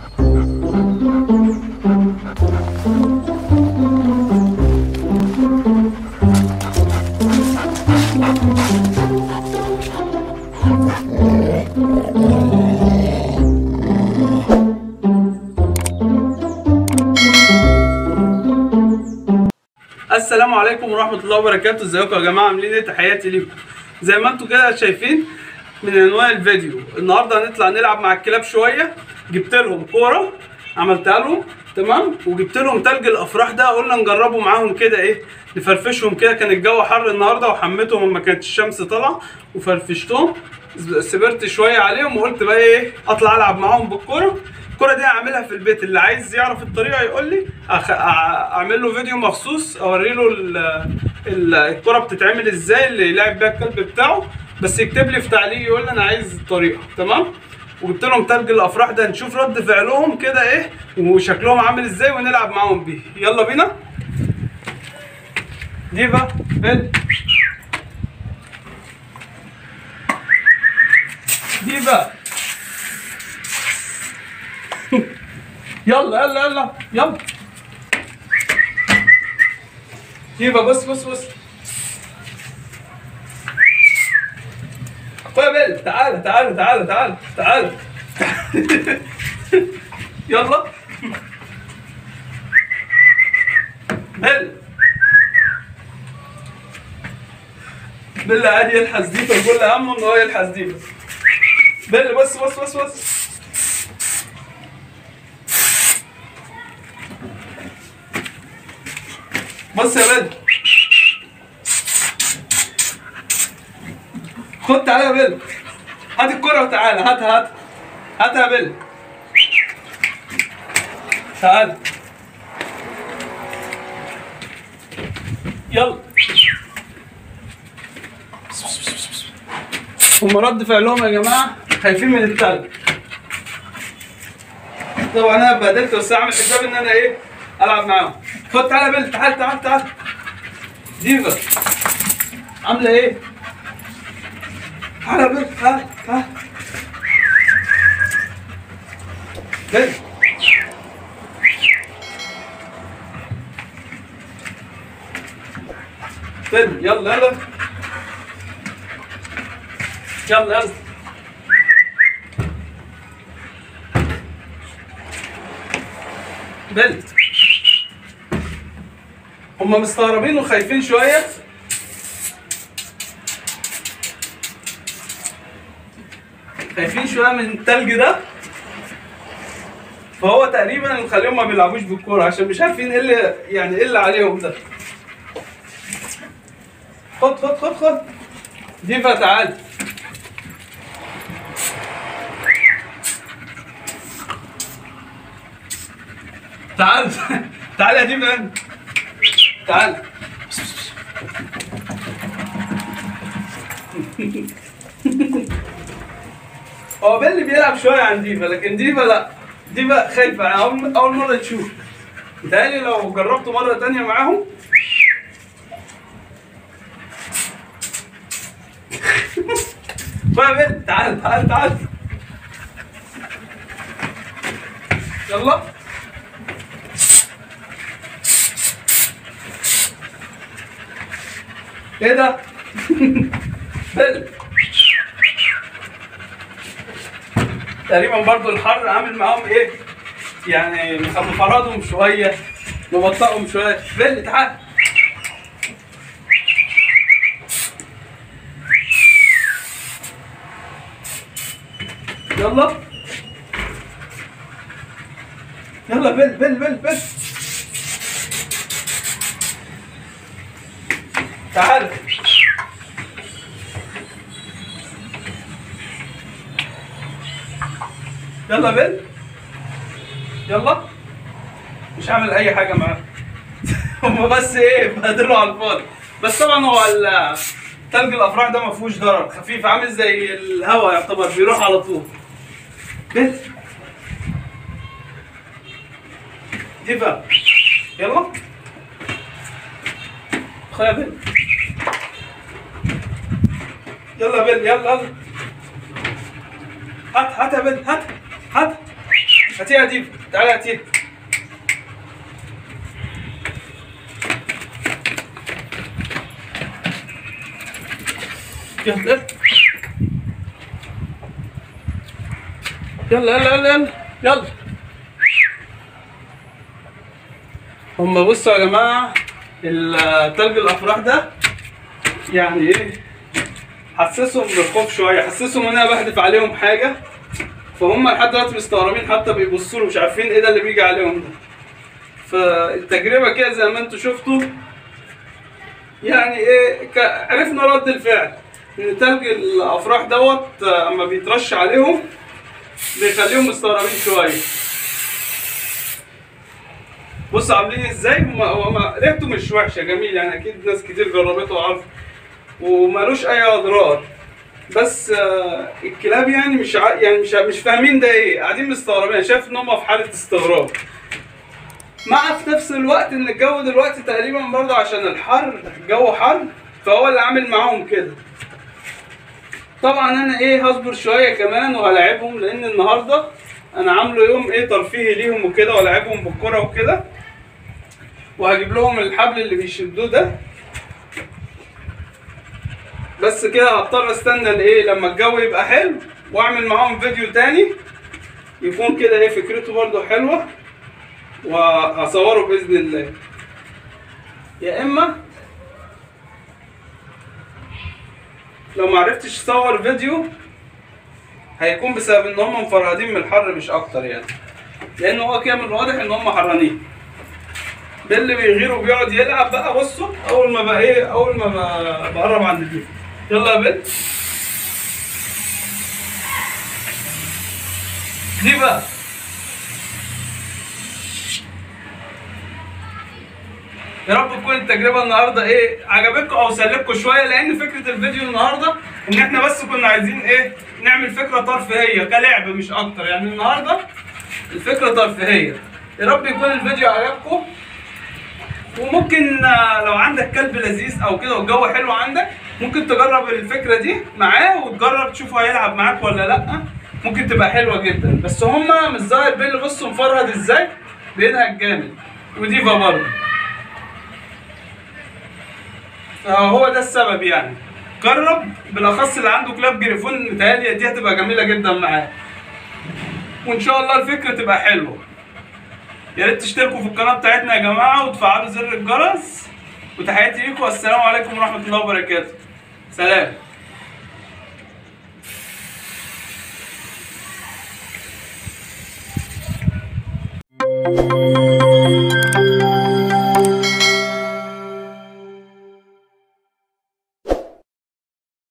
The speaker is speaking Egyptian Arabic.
السلام عليكم ورحمة الله وبركاته ازيكم يا جماعة عاملين ايه تحياتي ليكم زي ما انتم كده شايفين من عنوان الفيديو النهارده هنطلع نلعب مع الكلاب شوية جبت لهم كورة عملتها لهم تمام وجبت لهم تلج الافراح ده قلنا نجربه معاهم كده ايه نفرفشهم كده كان الجو حر النهارده وحميتهم لما كانت الشمس طالعه وفرفشتهم سبرت شويه عليهم وقلت بقى ايه اطلع العب معاهم بالكوره الكوره دي هعملها في البيت اللي عايز يعرف الطريقه يقول لي أخ... أع- اعمل له فيديو مخصوص اوري له ال... ال... الكوره بتتعمل ازاي اللي يلعب بيها الكلب بتاعه بس يكتب لي في تعليق يقول لي انا عايز الطريقه تمام وجبت لهم تلج الافراح ده نشوف رد فعلهم كده ايه وشكلهم عامل ازاي ونلعب معاهم بيه يلا بينا ديفا بيل ديفا يلا يلا يلا يلا ديفا بص بص بص اخويا بيل تعال تعال تعال تعال تعال يلا بيل بيل قاعد يلحس ديفا كل همه ان هو يلحس ديفا بيل بص بص بص بص بص يا بيل خد تعالى يا بيل هات الكرة وتعالى هاتها هات هاتها يا بيل تعال يلا هم رد فعلهم يا جماعة خايفين من التلج طبعا انا اتبهدلت بس اعمل حساب ان انا ايه العب معاهم خد تعالى يا بيل تعال تعال تعال ديفا عاملة ايه؟ تعالى يا بيل تعال تعال بيل بيل يلا يلا يلا يلا بيل هم مستغربين وخايفين شويه خايفين شويه من التلج ده فهو تقريبا مخليهم ما بيلعبوش بالكوره عشان مش عارفين ايه اللي يعني ايه اللي عليهم ده خد خد خد خد ديفا تعال تعال تعال يا ديفا هنا. تعال هو بيلي بيلعب شويه عن ديفا لكن ديفا لا ديفا خايفه اول اول مره تشوف متهيألي لو جربته مره تانية معاهم بقى بيل تعال تعال تعال يلا ايه ده؟ بيل تقريبا برضو الحر عامل معاهم ايه؟ يعني مفرضهم شويه مبطئهم شويه بيل تعال يلا يلا بيل بيل بيل بيل تعال يلا بيل يلا مش هعمل اي حاجه معاه هم بس ايه بهدلوا على الفاضي بس طبعا هو ال- تلج الافراح ده ما فيهوش ضرر خفيف عامل زي الهواء يعتبر بيروح على طول بيل ديفا يلا خلينا بيل يلا بيل يلا يلا هات هات يا بيل هات هات هات هاتيها دي تعالى هاتيها يلا يلا يلا يلا يلا يلا هم بصوا يا جماعة التلج الأفراح ده يعني إيه حسسهم بالخوف شوية حسسهم إن أنا بحدف عليهم حاجة فهم لحد دلوقتي مستغربين حتى بيبصوا له مش عارفين إيه ده اللي بيجي عليهم ده فالتجربة كده زي ما انتوا شفتوا يعني ايه ك- عرفنا رد الفعل ان تلج الافراح دوت آه، اما بيترش عليهم بيخليهم مستغربين شويه بصوا عاملين ازاي هم هم ريحته مش وحشه جميل يعني اكيد ناس كتير جربته وعارفه ومالوش اي اضرار بس آه، الكلاب يعني مش ع... يعني مش مش فاهمين ده ايه قاعدين مستغربين أنا شايف ان هم في حاله استغراب مع في نفس الوقت ان الجو دلوقتي تقريبا برضه عشان الحر الجو حر فهو اللي عامل معاهم كده طبعا انا ايه هصبر شويه كمان وهلاعبهم لان النهارده انا عامله يوم ايه ترفيهي ليهم وكده ولاعبهم بالكره وكده وهجيب لهم الحبل اللي بيشدوه ده بس كده هضطر استنى الايه لما الجو يبقى حلو واعمل معاهم فيديو تاني يكون كده ايه فكرته برضه حلوه وهصوره باذن الله يا اما لو ما عرفتش اصور فيديو هيكون بسبب ان هم مفرهدين من الحر مش اكتر يعني لان هو كده من الواضح ان هم حرانين باللي بيغير وبيقعد يلعب بقى بصوا اول ما بقى ايه اول ما بقى- بقرب عند دي يلا يا بنت دي بقى يا رب تكون التجربه النهارده ايه عجبتكم او سلبكم شويه لان فكره الفيديو النهارده ان احنا بس كنا عايزين ايه نعمل فكره ترفيهيه كلعب مش اكتر يعني النهارده الفكره ترفيهيه يا رب يكون الفيديو عجبكم وممكن آه، لو عندك كلب لذيذ او كده والجو حلو عندك ممكن تجرب الفكره دي معاه وتجرب تشوف هيلعب معاك ولا لا ممكن تبقى حلوه جدا بس هما مش ظاهر بيل بصوا مفرهد ازاي بينهج جامد وديفا برضه فهو ده السبب يعني جرب بالاخص اللي عنده كلاب جريفون متهيألي دي هتبقى جميله جدا معاه وان شاء الله الفكره تبقى حلوه يا ريت تشتركوا في القناه بتاعتنا يا جماعه وتفعلوا زر الجرس وتحياتي ليكم والسلام عليكم ورحمه الله وبركاته سلام